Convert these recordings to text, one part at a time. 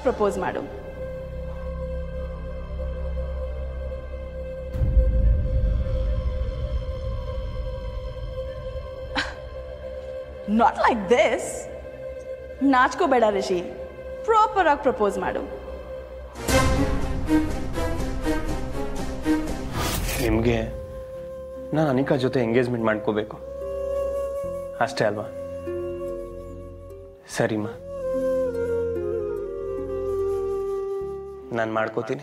Propose ಮಾಡು not like this ನಾಚ್ಕೋಬೇಡ Rishi proper ಆಗಿ ಪ್ರಪೋಸ್ ಮಾಡು ನಿಮಗೆ ನಾನು ಅನಿಕಾ ಜೊತೆ ಎಂಗೇಜ್ಮೆಂಟ್ ಮಾಡ್ಕೋಬೇಕು ಅಷ್ಟೇ ಅಲ್ವಾ ಸರಿಮಾ ನಾನು ಮಾಡ್ಕೋತೀನಿ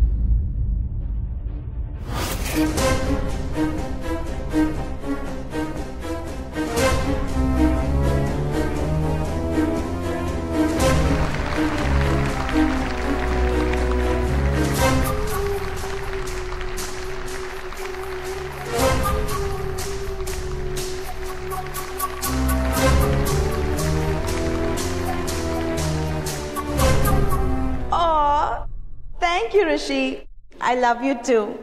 Aw, thank you, Rishi. I love you too.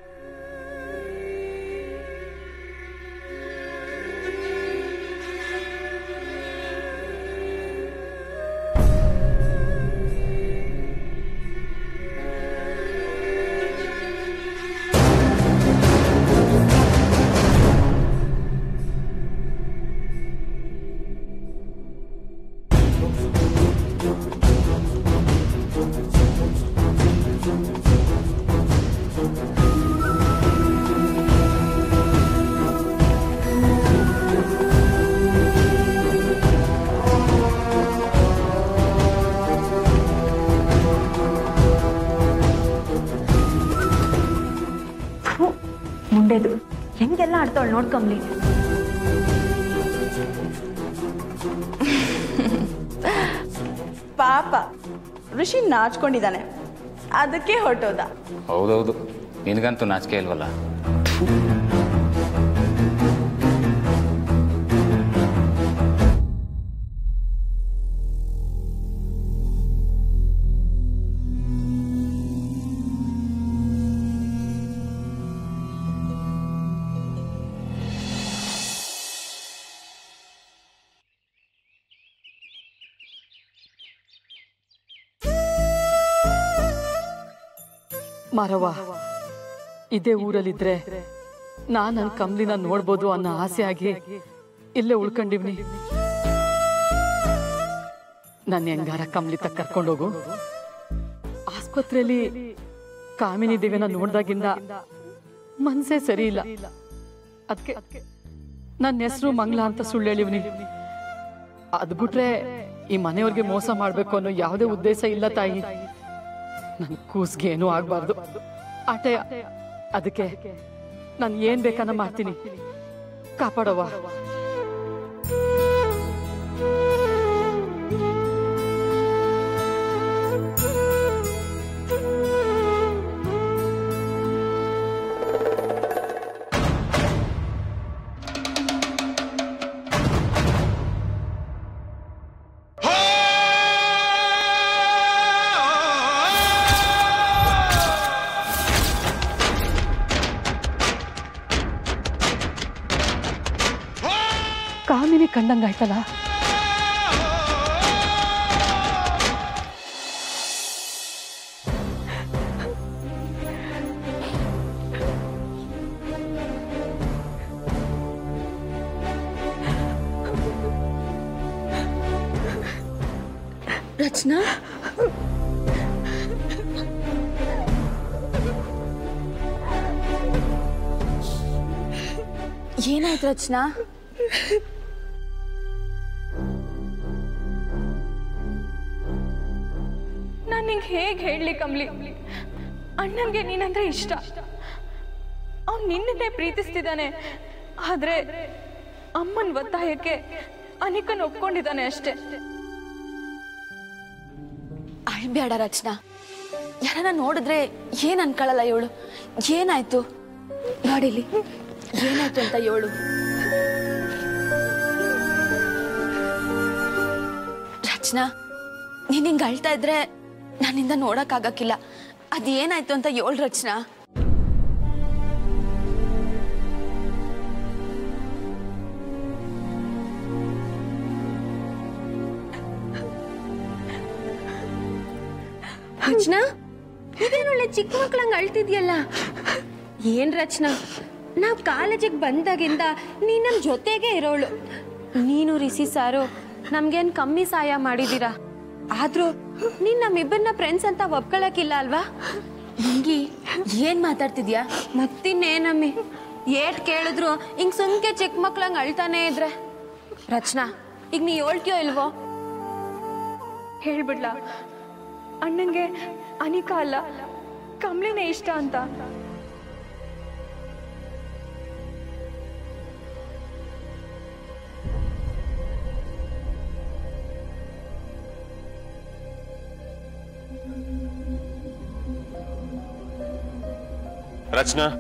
ಮುಂಡೆದು ಹೆಂಗೆಲ್ಲ ಆಡ್ತಾವಳು ನೋಡ್ಕೊಂಬ್ಲಿ ಪಾಪ ಋಷಿ ನಾಚ್ಕೊಂಡಿದ್ದಾನೆ ಅದಕ್ಕೆ ಹೊರಟೋದ ಹೌದೌದು ನಿನಗಂತೂ ನಾಚಿಕೆ ಇಲ್ವಲ್ಲ ಮಾರವ್ವ ಇದೇ ಊರಲ್ಲಿದ್ರೆ ನಾನು ನನ್ನ ಕಮ್ಲಿನ ನೋಡ್ಬೋದು ಅನ್ನೋ ಆಸೆ ಆಗಿ ಇಲ್ಲೇ ಉಳ್ಕೊಂಡಿವ್ನಿ ನನ್ನ ಹೆಂಗಾರ ಕಮ್ಲಿ ತಕ್ಕ ಕರ್ಕೊಂಡೋಗು ಆಸ್ಪತ್ರೆಯಲ್ಲಿ ಕಾಮಿನಿ ದೇವಿನ ನೋಡ್ದಾಗಿಂದ ಮನ್ಸೇ ಸರಿ ಇಲ್ಲ ಅದಕ್ಕೆ ನನ್ನ ಹೆಸರು ಮಂಗ್ಲ ಅಂತ ಸುಳ್ಳು ಹೇಳಿವ್ನಿ ಅದ್ ಬಿಟ್ರೆ ಈ ಮನೆಯವ್ರಿಗೆ ಮೋಸ ಮಾಡ್ಬೇಕು ಅನ್ನೋ ಯಾವುದೇ ಉದ್ದೇಶ ಇಲ್ಲ ತಾಯಿ ನನ್ ಕೂಸ್ಗೆ ಏನೂ ಆಗ್ಬಾರ್ದು ಆಟೆ ಅದಕ್ಕೆ ನಾನು ಏನ್ ಬೇಕನ್ನ ಮಾಡ್ತೀನಿ ಕಾಪಾಡವ್ವ ಕಾಮಿನಿ ಕಂಡಂಗಾಯ್ತಲ್ಲ ರಚನಾ ಏನಾಯ್ತು ರಚನಾ ನಾನು ನಿಂಗೆ ಹೇಗೆ ಹೇಳಲಿ ಕಮ್ಲಿ ಅಣ್ಣನಿಗೆ ನೀನಂದ್ರೆ ಇಷ್ಟ ಅವ್ನು ನಿನ್ನನ್ನೇ ಪ್ರೀತಿಸ್ತಿದ್ದಾನೆ ಆದ್ರೆ ಅಮ್ಮನ ಒತ್ತಾಯಕ್ಕೆ ಅನಿಕನ್ ಒಪ್ಕೊಂಡಿದ್ದಾನೆ ಅಷ್ಟೇ ಅಳ್ಬೇಡ ರಚನಾ ಯಾರನ್ನ ನೋಡಿದ್ರೆ ಏನ್ ಅನ್ಕೊಳ್ಳಲ್ಲ ಇವಳು ಏನಾಯ್ತು ನೋಡಿಲಿ ಏನಾಯ್ತು ಅಂತ ಹೇಳು ರಚನಾ ನೀನ್ ಹಿಂಗ್ ಅಳ್ತಾ ಇದ್ರೆ ನನ್ನಿಂದ ನೋಡಕ್ ಆಗಕ್ಕಿಲ್ಲ ಅದೇನಾಯ್ತು ಅಂತ ಹೇಳು ರಚನಾ ರಚನಾ ಇದೇನೊಳ್ಳೆ ಚಿಕ್ಕ ಮಕ್ಳಂಗ್ ಅಳ್ತಿದ್ಯಲ್ಲ ಏನ್ ರಚನಾ ನಾವ್ ಕಾಲೇಜಿಗೆ ಬಂದಾಗಿಂದ ನೀ ನಮ್ ಜೊತೆಗೆ ಇರೋಳು ನೀನು ರಿಸಿ ಸಾರು ನಮ್ಗೇನ್ ಕಮ್ಮಿ ಸಹಾಯ ಮಾಡಿದೀರಾ ಆದ್ರೂ ನೀನ್ ನಮ್ಮಿಬ್ಬರನ್ನ ಫ್ರೆಂಡ್ಸ್ ಅಂತ ಒಪ್ಕೊಳಕಿಲ್ಲ ಅಲ್ವಾ ನಿಂಗಿ ಏನ್ ಮಾತಾಡ್ತಿದ್ಯಾ ಮತ್ತಿನ್ನೇನಮ್ಮಿ ಏಟ್ ಕೇಳಿದ್ರು ಹಿಂಗ್ ಸುಮ್ಕೆ ಚಿಕ್ಕ ಮಕ್ಳಂಗ್ ಅಳ್ತಾನೆ ಇದ್ರೆ ರಚನಾ ಈಗ ನೀ ಹೇಳ್ತೀಯೋ ಇಲ್ವೋ ಹೇಳ್ಬಿಡ್ಲಾ ಅಣ್ಣಂಗೆ ಅನಿಕಾ ಅಲ್ಲ ಕಮ್ಲಿನೇ ಇಷ್ಟ ಅಂತ ರಚನಾ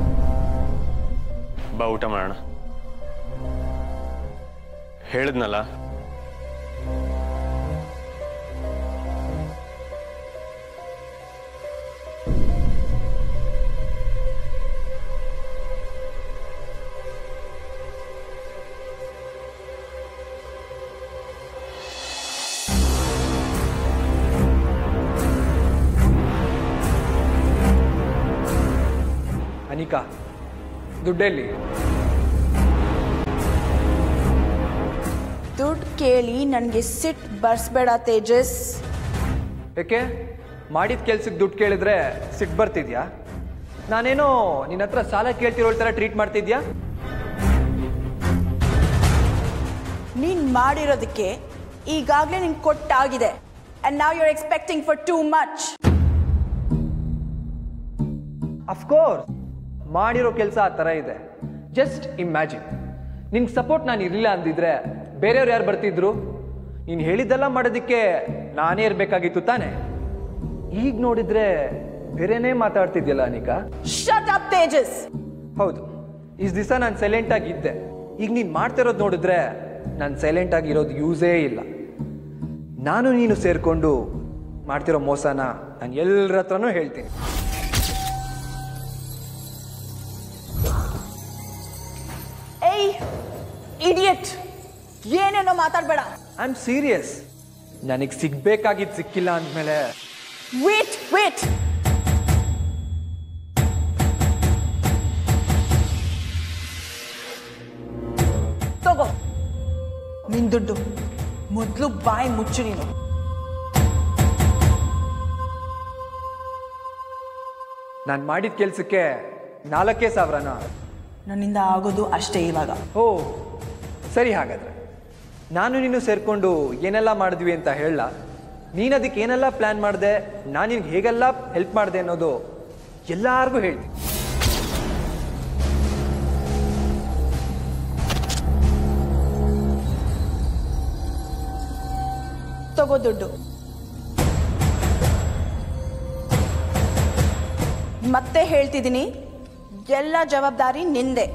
ಬಾ ಊಟ ಮಾಡೋಣ ಹೇಳಿದ್ನಲ್ಲ ಅನಿಕಾ ದುಡ್ಡೆಲ್ಲಿ ದುಡ್ಡು ಕೇಳಿ ನನಗೆ ಸಿಟ್ ಬರ್ಸ್ಬೇಡ ತೇಜಸ್ ಯಾಕೆ ಮಾಡಿದ ಕೆಲ್ಸಕ್ಕೆ ದುಡ್ಡು ಕೇಳಿದ್ರೆ ಸಿಟ್ಟು ಬರ್ತಿದ್ಯಾ ನಾನೇನೋ ನಿನ್ನ ಹತ್ರ ಸಾಲ ಕೇಳ್ತಿರೋ ಥರ ಟ್ರೀಟ್ ಮಾಡ್ತಿದ್ಯಾ ನೀನು ಮಾಡಿರೋದಕ್ಕೆ ಈಗಾಗಲೇ ನಿಂಗೆ ಕೊಟ್ಟಾಗಿದೆ and now you're expecting for too much of course ಮಾಡಿರೋ ಕೆಲಸ ಆ ಥರ ಇದೆ ಜಸ್ಟ್ ಇಮ್ಯಾಜಿನ್ ನಿನ್ಗೆ ಸಪೋರ್ಟ್ ನಾನು ಇರಲಿಲ್ಲ ಅಂದಿದ್ರೆ ಬೇರೆಯವ್ರು ಯಾರು ಬರ್ತಿದ್ರು ನೀನು ಹೇಳಿದ್ದೆಲ್ಲ ಮಾಡೋದಕ್ಕೆ ನಾನೇ ಇರಬೇಕಾಗಿತ್ತು ತಾನೇ ಈಗ ನೋಡಿದ್ರೆ ಬೇರೆನೇ ಮಾತಾಡ್ತಿದ್ಯಲ್ಲ ಅನಿಕಾ ಶಟ್ ಅಪ್ ತೇಜಸ್ ಹೌದು ಇಷ್ಟು ದಿವಸ ನಾನು ಸೈಲೆಂಟ್ ಆಗಿದ್ದೆ ಈಗ ನೀನು ಮಾಡ್ತಿರೋದು ನೋಡಿದ್ರೆ ನಾನು ಸೈಲೆಂಟ್ ಆಗಿರೋದು ಯೂಸೇ ಇಲ್ಲ ನಾನು ನೀನು ಸೇರಿಕೊಂಡು ಮಾಡ್ತಿರೋ ಮೋಸನ ನಾನು ಎಲ್ಲರ ಹತ್ರನೂ ಹೇಳ್ತೀನಿ ಏಯ್ ಇಡಿಯಟ್ ಏನೇನೋ ಮಾತಾಡಬೇಡ ಐ ಆಮ್ ಸೀರಿಯಸ್ ನನಗೆ ಸಿಗ್ಬೇಕಾಗಿದ್ದು ಸಿಕ್ಕಿಲ್ಲ ಅಂದಮೇಲೆ ವೇಟ್ ವೇಟ್ ತಗೋ ನಿನ್ ದುಡ್ಡು ಮೊದಲು ಬಾಯಿ ಮುಚ್ಚು ನೀನು ನಾನು ಮಾಡಿದ ಕೆಲಸಕ್ಕೆ ನಾಲ್ಕೇ ಸಾವಿರನಾ ನನ್ನಿಂದ ಆಗೋದು ಅಷ್ಟೇ ಇವಾಗ ಓ ಸರಿ ಹಾಗಾದ್ರೆ ನಾನು ನೀನು ಸೇರಿಕೊಂಡು ಏನೆಲ್ಲ ಮಾಡಿದ್ವಿ ಅಂತ ಹೇಳ ನೀನು ಅದಕ್ಕೆ ಏನೆಲ್ಲ ಪ್ಲ್ಯಾನ್ ಮಾಡಿದೆ ನಾನು ನಿನ್ಗೆ ಹೇಗೆಲ್ಲ ಹೆಲ್ಪ್ ಮಾಡಿದೆ ಅನ್ನೋದು ಎಲ್ಲಾರ್ಗೂ ಹೇಳ್ತೀನಿ ತಗೋ ದುಡ್ಡು ಮತ್ತೆ ಹೇಳ್ತಿದ್ದೀನಿ ಎಲ್ಲ ಜವಾಬ್ದಾರಿ ನಿಂದೆ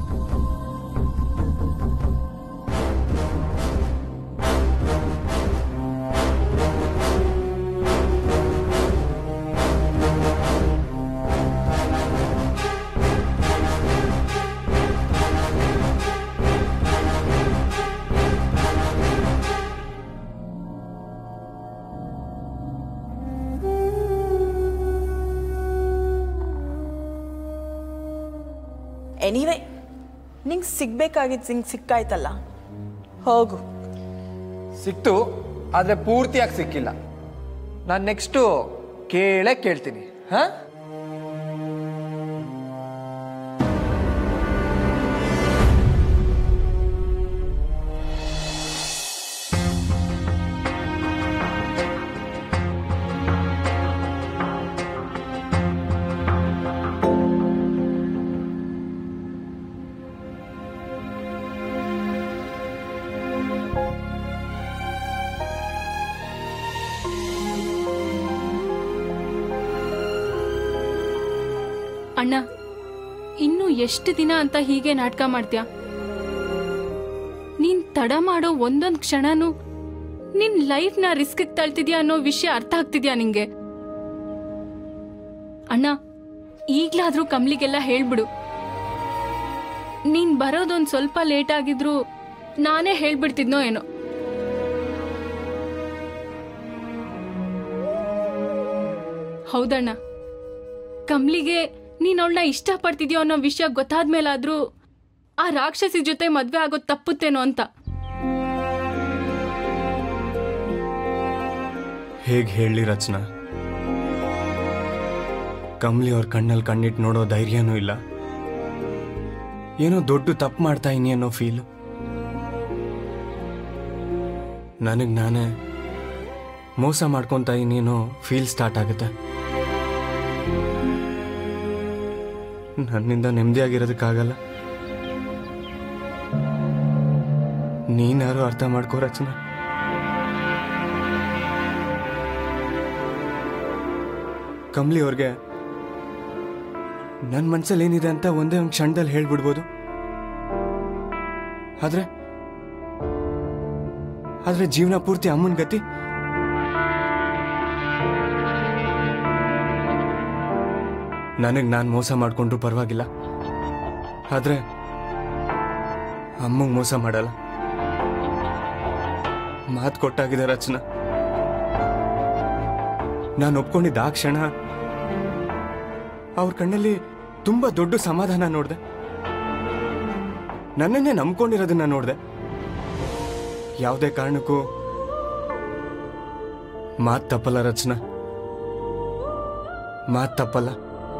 ಎನಿವೆ ನಿಂಗೆ ಸಿಗ್ಬೇಕಾಗಿದ್ದು ನಿಂಗೆ ಸಿಕ್ಕಾಯ್ತಲ್ಲ ಹೋಗು ಸಿಕ್ತು ಆದರೆ ಪೂರ್ತಿಯಾಗಿ ಸಿಕ್ಕಿಲ್ಲ ನಾನು ನೆಕ್ಸ್ಟು ಕೇಳೇ ಕೇಳ್ತೀನಿ ಹಾಂ ಅಣ್ಣ ಇನ್ನು ಎಷ್ಟು ದಿನ ಅಂತ ಹೀಗೆ ನಾಟಕ ಮಾಡ್ತೀಯ ನೀನ್ ತಡ ಮಾಡೋ ಒಂದೊಂದ್ ಕ್ಷಣನೂ ನಿನ್ ಲೈಫ್ನ ರಿಸ್ಕ್ ತಳ್ತಿದ್ಯಾ ಅನ್ನೋ ವಿಷಯ ಅರ್ಥ ಆಗ್ತಿದ್ಯಾ ನಿಂಗೆ ಅಣ್ಣ ಈಗ್ಲಾದ್ರೂ ಕಮ್ಲಿಗೆಲ್ಲ ಹೇಳ್ಬಿಡು ನೀನ್ ಬರೋದೊಂದ್ ಸ್ವಲ್ಪ ಲೇಟ್ ಆಗಿದ್ರು ನಾನೇ ಹೇಳ್ಬಿಡ್ತಿದ್ನೋ ಏನೋ ಹೌದಣ್ಣ ಕಮ್ಲಿಗೆ ನೀನ್ ಅವಳನ್ನ ಇಷ್ಟಪಡ್ತಿದ್ಯೋ ಅನ್ನೋ ವಿಷಯ ಗೊತ್ತಾದ್ಮೇಲಾದ್ರೂ ಆ ರಾಕ್ಷಸಿ ಜೊತೆ ಮದ್ವೆ ಆಗೋದು ತಪ್ಪುತ್ತೇನೋ ಅಂತ ಹೇಗೆ ಹೇಳಿ ರಚನಾ ಕಮ್ಲಿ ಅವ್ರ ಕಣ್ಣಲ್ಲಿ ಕಣ್ಣಿಟ್ಟು ನೋಡೋ ಧೈರ್ಯನೂ ಇಲ್ಲ ಏನೋ ದೊಡ್ಡ ತಪ್ಪು ಮಾಡ್ತಾ ಇನಿ ಅನ್ನೋ ಫೀಲು ನನಗೆ ನಾನೇ ಮೋಸ ಮಾಡ್ಕೊತಾ ಇನ್ನೇನೋ ಫೀಲ್ ಸ್ಟಾರ್ಟ್ ಆಗುತ್ತೆ ನನ್ನಿಂದ ನೆಮ್ಮದಿಯಾಗಿರೋದಕ್ಕಾಗಲ್ಲ ನೀನಾರು ಅರ್ಥ ಮಾಡ್ಕೋ ರಚನಾ ಕಮ್ಲಿ ಅವ್ರಿಗೆ ನನ್ನ ಮನ್ಸಲ್ಲಿ ಏನಿದೆ ಅಂತ ಒಂದೇ ಒಂದು ಕ್ಷಣದಲ್ಲಿ ಹೇಳ್ಬಿಡ್ಬೋದು ಆದ್ರೆ ಆದ್ರೆ ಜೀವನ ಪೂರ್ತಿ ಅಮ್ಮನ ಗತಿ ನನಗೆ ನಾನು ಮೋಸ ಮಾಡ್ಕೊಂಡ್ರು ಪರವಾಗಿಲ್ಲ ಆದ್ರೆ ಅಮ್ಮಂಗೆ ಮೋಸ ಮಾಡಲ್ಲ ಮಾತು ಕೊಟ್ಟಾಗಿದೆ ರಚನಾ ನಾನು ಒಪ್ಕೊಂಡಿದ್ದ ಆ ಕ್ಷಣ ಅವ್ರ ಕಣ್ಣಲ್ಲಿ ತುಂಬಾ ದೊಡ್ಡ ಸಮಾಧಾನ ನೋಡಿದೆ ನನ್ನನ್ನೇ ನಂಬ್ಕೊಂಡಿರೋದನ್ನ ನೋಡಿದೆ ಯಾವುದೇ ಕಾರಣಕ್ಕೂ ಮಾತ್ ತಪ್ಪಲ್ಲ ರಚನಾ ಮಾತ್ ತಪ್ಪಲ್ಲ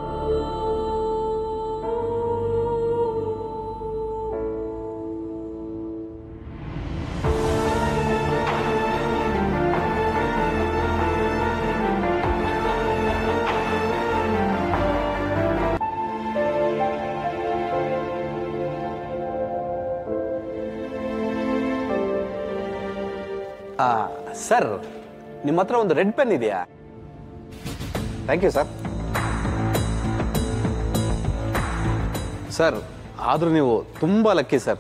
ಸರ್ ನಿಮ್ಮ ಹತ್ರ ಒಂದು ರೆಡ್ ಪೆನ್ ಇದೆಯಾ ಥ್ಯಾಂಕ್ ಯು ಸರ್ ಸರ್ ಆದರೂ ನೀವು ತುಂಬ ಲಕ್ಕಿ ಸರ್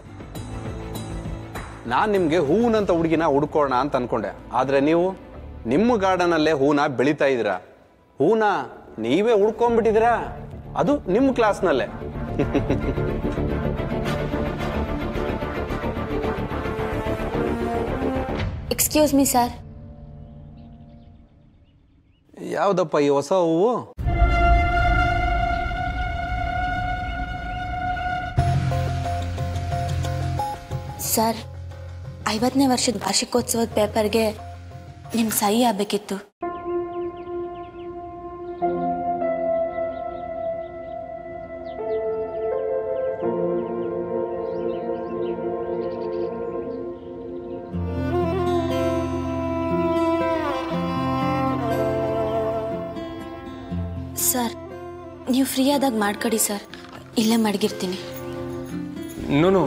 ನಾನು ನಿಮಗೆ ಹೂವಿನಂತ ಹುಡುಗಿನ ಹುಡ್ಕೋಣ ಅಂತ ಅನ್ಕೊಂಡೆ ಆದರೆ ನೀವು ನಿಮ್ಮ ಗಾರ್ಡನಲ್ಲೇ ಹೂನ ಬೆಳೀತಾ ಇದ್ದೀರಾ ಹೂನ ನೀವೇ ಹುಡ್ಕೊಂಡ್ಬಿಟ್ಟಿದ್ದೀರಾ ಅದು ನಿಮ್ಮ ಕ್ಲಾಸ್ನಲ್ಲೇ ಎಕ್ಸ್ಕ್ಯೂಸ್ ಮೀ ಸರ್ ಯಾವುದಪ್ಪ ಈ ಹೊಸ ಹೂವು ಸರ್ ಐವತ್ತನೇ ವರ್ಷದ ವಾರ್ಷಿಕೋತ್ಸವದ ಪೇಪರ್ಗೆ ನಿಮ್ಮ ಸಹಿ ಆಗಬೇಕಿತ್ತು ಸರ್ ನೀವು ಫ್ರೀ ಆದಾಗ ಮಾಡ್ಕೊಡಿ ಸರ್ ಇಲ್ಲೇ ಮಡಗಿರ್ತೀನಿ ನೋನು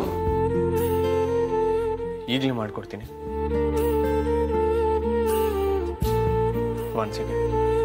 ಈಗಲೇ ಮಾಡ್ಕೊಡ್ತೀನಿ one second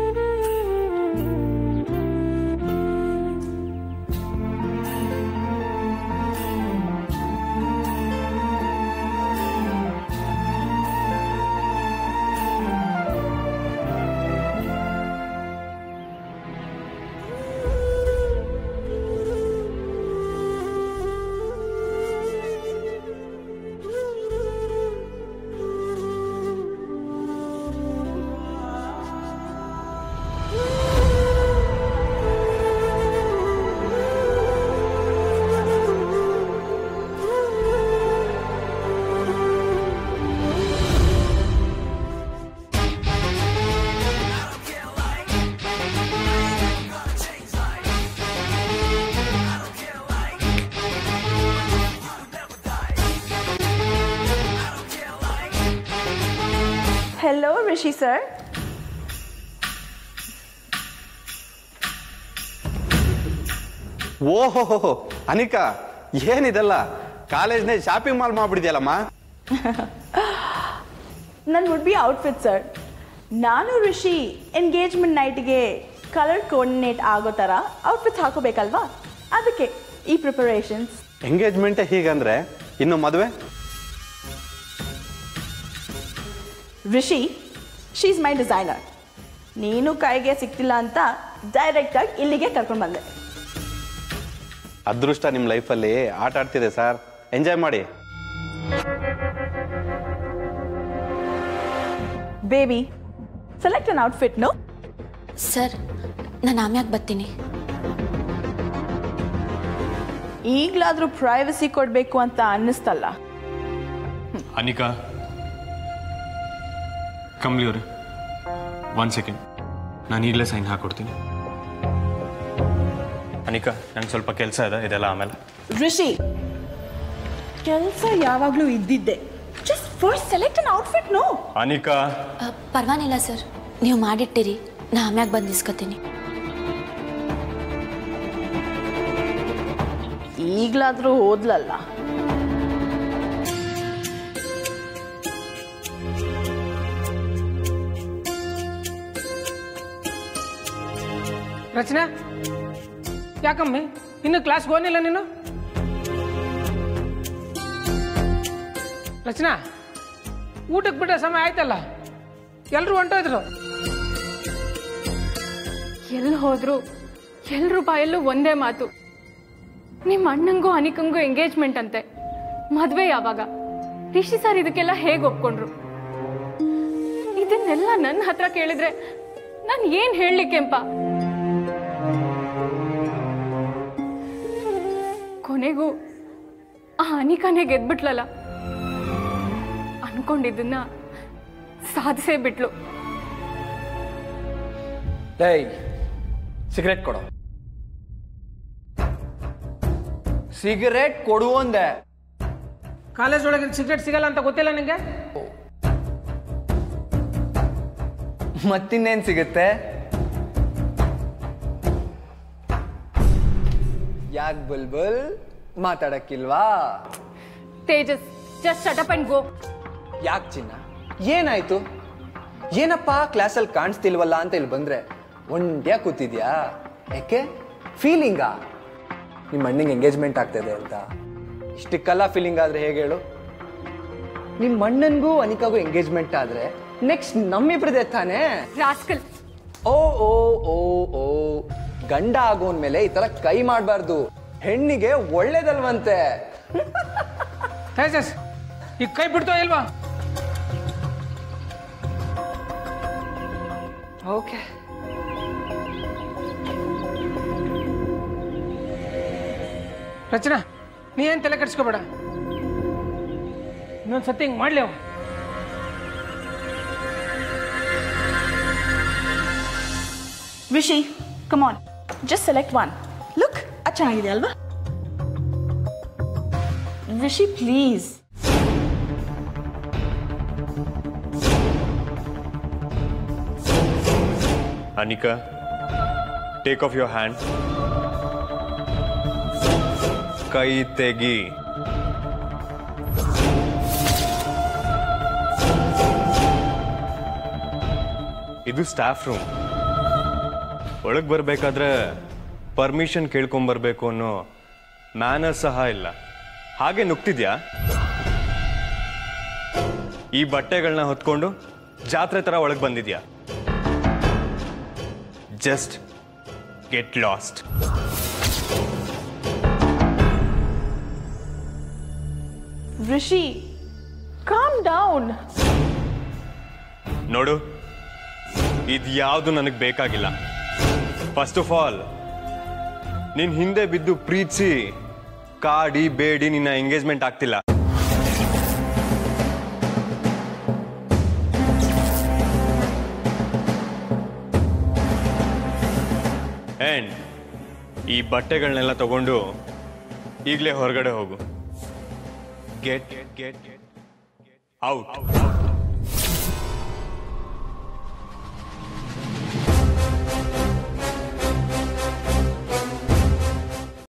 Hello, Rishi sir. ಓಹೋ ಅನಿಕಾ ಏನಿದೆಲ್ಲ ಕಾಲೇಜ್ನೇ ಶಾಪಿಂಗ್ ಮಾಲ್ ಮಾಡ್ಬಿಡಿದ್ಯಲ್ಲಮ್ಮ ನನ್ನ ವುಡ್ ಬಿ ಔಟ್ಫಿಟ್ ಸರ್ ನಾನು ರಿಷಿ ಎಂಗೇಜ್ಮೆಂಟ್ ನೈಟ್ಗೆ ಕಲರ್ ಕೋರ್ಡಿನೇಟ್ ಆಗೋ ಥರ ಔಟ್ಫಿಟ್ಸ್ ಹಾಕೋಬೇಕಲ್ವಾ ಅದಕ್ಕೆ ಈ ಪ್ರಿಪರೇಷನ್ಸ್ ಎಂಗೇಜ್ಮೆಂಟ್ ಹೀಗಂದ್ರೆ ಇನ್ನು ಮದುವೆ ರಿಷಿ ಶೀಸ್ ಮೈ ಡಿಸೈನರ್ ನೀನು ಕೈಗೆ ಸಿಗ್ತಿಲ್ಲ ಅಂತ ಡೈರೆಕ್ಟಾಗಿ ಇಲ್ಲಿಗೆ ಕರ್ಕೊಂಡು ಬಂದೆ ಅದೃಷ್ಟ ನಿಮ್ಮ ಲೈಫಲ್ಲಿ ಆಟ ಆಡ್ತಿದೆ ಸರ್ ಎಂಜಾಯ್ ಮಾಡಿ baby select an outfit no sir ನಾನು ಆಮ್ಯಾಗ ಬರ್ತೀನಿ ಈಗಲಾದರೂ ಪ್ರೈವಸಿ ಕೊಡಬೇಕು ಅಂತ ಅನ್ನಿಸ್ತಲ್ಲ ಅನಿಕಾ ಕಮ್ಲಿ ಅವ್ರೆ ಒನ್ ಸೆಕೆಂಡ್ ನಾನು ಈಗಲೇ ಸೈನ್ ಹಾಕ್ಕೊಡ್ತೀನಿ ಅನಿಕಾ ನಂಗೆ ಸ್ವಲ್ಪ ಕೆಲಸ ಇದೆ ಇದೆಲ್ಲ ಆಮೇಲೆ ಋಷಿ ಕೆಲಸ ಯಾವಾಗಲೂ ಇದ್ದಿದ್ದೆ just first select an outfit no Anika ಅ, ಪರ್ವಾಗಿಲ್ಲ ಸರ್ ನೀವು ಮಾಡಿಟ್ಟಿರಿ ನಾ ಆಮ್ಯಾಗ ಬಂದು ಇಸ್ಕೊತೀನಿ ಈಗಲಾದರೂ ಓದ್ಲಲ್ಲ ರಚನಾ ಯಾಕಮ್ಮಿ ಇನ್ನು ಕ್ಲಾಸ್ಗೆ ಹೋಗಿಲ್ಲ ನೀನು ರಚನಾ ಊಟಕ್ಕೆ ಬಿಟ್ಟ ಸಮಯ ಆಯ್ತಲ್ಲ ಎಲ್ಲರೂ ಹೊಂಟೋದ್ರು ಎಲ್ಲಿ ಹೋದ್ರು ಎಲ್ರ ಬಾಯಲ್ಲೂ ಒಂದೇ ಮಾತು ನಿಮ್ಮ ಅಣ್ಣಂಗೂ ಅನಿಕಂಗೂ ಎಂಗೇಜ್ಮೆಂಟ್ ಅಂತೆ ಮದ್ವೆ ಯಾವಾಗ ರಿಷಿ ಸರ್ ಇದಕ್ಕೆಲ್ಲ ಹೇಗೆ ಒಪ್ಕೊಂಡ್ರು ಇದನ್ನೆಲ್ಲ ನನ್ನ ಹತ್ರ ಕೇಳಿದ್ರೆ ನಾನು ಏನ್ ಹೇಳಲಿಕ್ಕೆಂಪ ಕೊನೆಗೂ ಆ ಅನಿಕನೇ ಗೆದ್ಬಿಟ್ಲಲ್ಲ ಅನ್ಕೊಂಡಿದ್ದನ್ನ ಸಾಧಿಸೇ ಬಿಟ್ಲು ಏಯ್ ಸಿಗರೇಟ್ ಕೊಡು ಸಿಗರೇಟ್ ಕೊಡು ಅಂದೆ ಕಾಲೇಜ್ ಒಳಗೆ ಸಿಗರೇಟ್ ಸಿಗಲ್ಲ ಅಂತ ಗೊತ್ತಿಲ್ಲ ನಿಂಗೆ ಮತ್ತಿನ್ನೇನ್ ಸಿಗುತ್ತೆ ಯಾಕ್ ಬುಲ್ಬುಲ್ ಮಾತಾಡಕ್ಕಿಲ್ವಾ Tejas just shut up and go ಯಾಕ್ ಚಿನ್ನ ಏನಾಯ್ತು ಏನಪ್ಪ ಕ್ಲಾಸಲ್ಲಿ ಕಾಣಿಸ್ತಿಲ್ವಲ್ಲ ಅಂತ ಇಲ್ಲಿ ಬಂದ್ರೆ ಒಂಡ್ಯಾ ಕೂತಿದ್ಯಾ ಯಾಕೆ ಫೀಲಿಂಗಾ ನಿಮ್ಮ ಅಣ್ಣಂಗೆ ಎಂಗೇಜ್ಮೆಂಟ್ ಆಗ್ತದೆ ಅಂತ ಇಷ್ಟಕ್ಕೆಲ್ಲ ಫೀಲಿಂಗ್ ಆದ್ರೆ ಹೇಗೆ ಹೇಳು ನಿಮ್ಮ ಅಣ್ಣನ್ಗೂ ಅನಿಕಾಗೂ ಎಂಗೇಜ್ಮೆಂಟ್ ಆದ್ರೆ ನೆಕ್ಸ್ಟ್ ನಮ್ಮಿಬ್ರದೇ ತಾನೇ ರಾಸ್ಕಲ್ ಓ ಓ ಓ ಓ ಗಂಡ ಆಗೋನ್ ಮೇಲೆ ಈ ತರ ಕೈ ಮಾಡಬಾರ್ದು ಹೆಣ್ಣಿಗೆ ಒಳ್ಳೇದಲ್ವಂತೆ ತೇಜಸ್ ಈಗ ಕೈ ಬಿಡ್ತೋ ಇಲ್ವಾ ಓಕೆ ರಚನಾ ನೀ ಏನ್ ತಲೆ ಕೆಡ್ಸ್ಕೋಬೇಡ ಇನ್ನೊಂದ್ ಸತಿ ಹಿಂಗ್ ಮಾಡ್ಲಿ ಅವ Rishi come on just select one look ಅದು ಚೆನ್ನಾಗಿದೆ ಅಲ್ವಾ Rishi please Anika take off your hand ಕೈ ತೆಗಿ ಇದು ಸ್ಟಾಫ್ ರೂಮ್ ಒಳಗೆ ಬರಬೇಕಾದ್ರೆ ಪರ್ಮಿಷನ್ ಕೇಳ್ಕೊಂಬರ್ಬೇಕು ಅನ್ನೋ ಮ್ಯಾನರ್ ಸಹ ಇಲ್ಲ ಹಾಗೆ ನುಗ್ತಿದ್ಯಾ ಈ ಬಟ್ಟೆಗಳನ್ನ ಹೊತ್ಕೊಂಡು ಜಾತ್ರೆ ಥರ ಒಳಗೆ ಬಂದಿದ್ಯಾ just get lost Rishi calm down ನೋಡು ಇದು ಯಾವುದು ನನಗೆ ಬೇಕಾಗಿಲ್ಲ ಫಸ್ಟ್ ಆಫ್ ಆಲ್ ನಿನ್ ಹಿಂದೆ ಬಿದ್ದು ಪ್ರೀತಿಸಿ ಕಾಡಿ ಬೇಡಿ ನಿನ್ನ ಎಂಗೇಜ್ಮೆಂಟ್ ಆಗ್ತಿಲ್ಲ ಅಂಡ್ ಈ ಬಟ್ಟೆಗಳನ್ನೆಲ್ಲ ತಗೊಂಡು ಈಗಲೇ ಹೊರಗಡೆ ಹೋಗು ಗೆಟ್ ಗೆಟ್ ಔಟ್